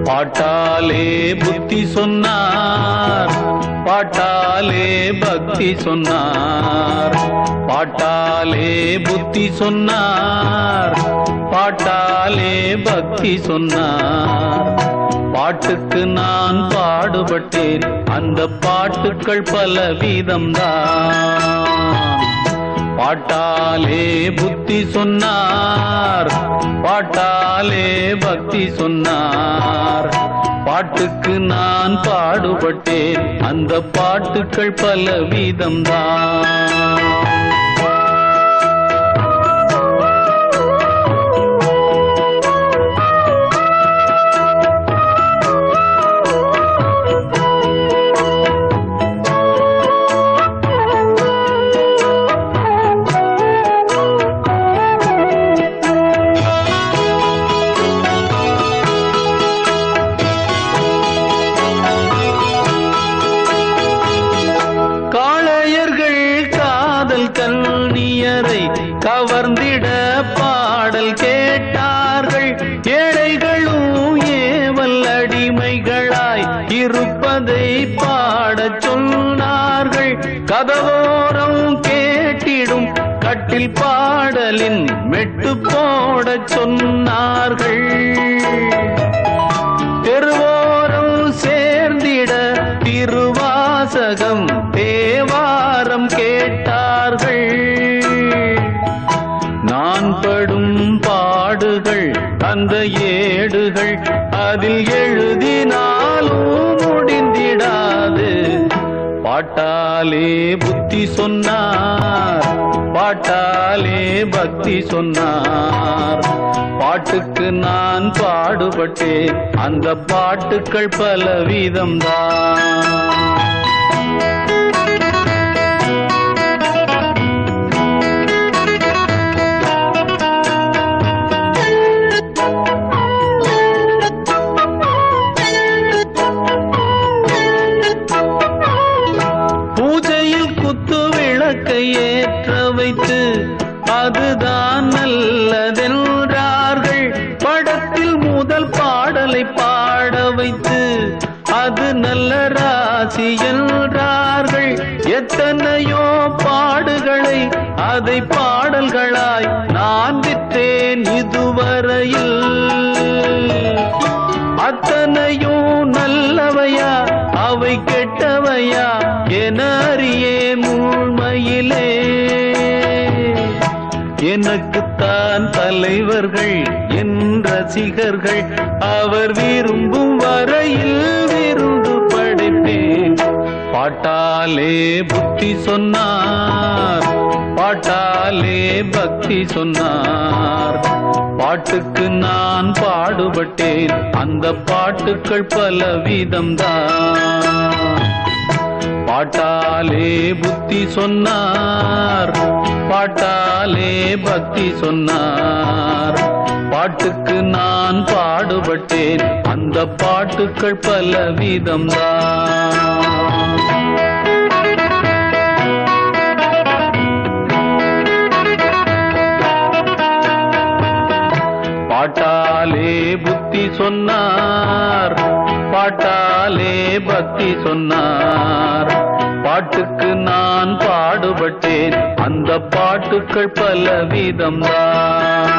பாட்டாலே புத்தி சொன்னார் பாட்டாலே பக்தி சொன்னார் பாட்டாலே புத்தி சொன்னார் பாட்டாலே பக்தி சொன்னார் பாட்டுக்கு நான் பாடுபட்டேன் அந்த பாட்டுக்கள் பல வீதம்தான் பாட்டாலே புத்தி சொன்னார் பாட்டாலே பக்தி சொன்னார் பாட்டுக்கு நான் பாடுபட்டேன் அந்த பாட்டுக்கள் பல வீதம்தான் காளையர்கள் காதல் கல்னியரை கவர்ந்திட பாடல் கேட்டார்கள் ஏழைகளும் ஏவல் அடிமைகளாய் இருப்பதை பாடச் சொன்னார்கள் கதவோரம் கேட்டிடும் கட்டில் பாடலின் மெட்டு போடச் சொன்னார்கள் தெருவோரம் சேர்ந்திட திருவாசகம் தேவாரம் கேட்டார்கள் நான் படும் பாடுகள் அந்த ஏடுகள் அதில் எழுதினாலும் முடிந்திடாது பாட்டாலே புத்தி சொன்னார் பாட்டாலே பக்தி சொன்னார் பாட்டுக்கு நான் பாடுபட்டேன் அந்த பாட்டுக்கள் பல வீதம்தான் பூஜையில் குத்து விளக்கை ஏற்ற வைத்து அதுதான் நல்லதென்றார்கள் படத்தில் முதல் பாடலை பாட வைத்து அது நல்ல ராசி என்றார்கள் எத்தனையோ பாடுகளை அதை பாடல்களாய் நான் விற்றேன் இதுவரையில் அத்தனையும் நல்லவையா அவை கெட்டவையா என அறியேன் உண்மையிலே எனக்குத்தான் தலைவர்கள் என் ரசிகர்கள் அவர் விரும்பும் வரையில் விருந்து படைப்பேன் பாட்டாலே புத்தி சொன்னார் பாட்டாலே பக்தி சொன்னார் பாட்டுக்கு நான் பாடுபட்டேன் அந்த பாட்டுக்கள் பல வீதம்தான் பாட்டாலே புத்தி சொன்னார் பாட்டாலே பக்தி சொன்னார் பாட்டுக்கு நான் பாடுபட்டேன் அந்த பாட்டுக்கள் பல வீதம்தான் பாட்டாலே புத்தி சொன்னார் பாட்டாலே பக்தி சொன்னார் பாட்டுக்கு நான் பாடுபட்டேன் அந்த பாட்டுக்கள் பல வீதம்தான்